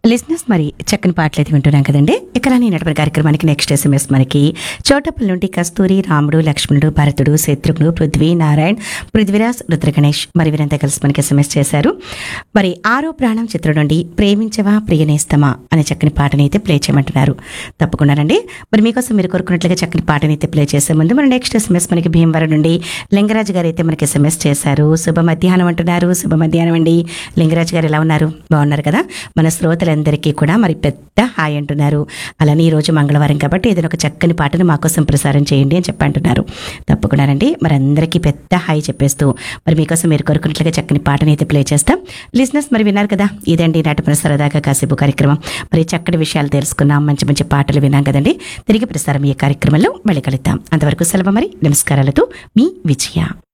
లిజినెస్ మరి చక్కని పాటలు అయితే వింటున్నాం కదండి ఇక్కడ నేనటువంటి కార్యక్రమానికి నెక్స్ట్ ఎస్ఎంఎస్ మనకి చోటపల్లి నుండి కస్తూరి రాముడు లక్ష్మణుడు భరతుడు శత్రుఘ్నుడు పృథ్వీ నారాయణ్ పృథ్వీరాజ్ రుద్రగణేష్ మరి వీరంతా కలిసి మనకి ఎస్ఎంఎస్ చేశారు మరి ఆరో ప్రాణం చిత్రం నుండి ప్రేమించవా ప్రియనేస్తమా అనే చక్కని పాటని అయితే ప్లే చేయమంటున్నారు తప్పకుండానండి మరి మీకోసం మీరు కోరుకున్నట్లుగా చక్కని పాటని అయితే ప్లే చేసే ముందు మన నెక్స్ట్ ఎస్ఎంఎస్ మనకి భీమవరం నుండి లింగరాజు గారు అయితే మనకి ఎస్ఎంఎస్ చేశారు శుభ మధ్యాహ్నం అంటున్నారు శుభ మధ్యాహ్నం అండి లింగరాజు గారు ఎలా ఉన్నారు బాగున్నారు కదా మన శ్రోతలందరికీ కూడా మరి పెద్ద హాయ్ అంటున్నారు అలానే ఈ రోజు మంగళవారం కాబట్టి ఏదైనా ఒక చక్కని పాటను మా కోసం ప్రసారం చేయండి అని చెప్పి అంటున్నారు తప్పకుండానండి మరి అందరికీ పెద్ద హాయ్ చెప్పేస్తూ మరి మీకోసం మీరు కోరుకున్నట్లుగా చక్కని పాటని అయితే ప్లే చేస్తాం లిజినెస్ మరి విన్నారు కదా ఇదండి నాటి మన సరదాగా కాసేపు కార్యక్రమం మరి చక్కటి విషయాలు తెలుసుకున్నాం మంచి మంచి పాటలు విన్నాం కదండి తిరిగి ప్రసారం ఈ కార్యక్రమంలో మళ్ళీ కలుద్దాం అంతవరకు సెలవు మరి నమస్కారాలతో మీ విజయ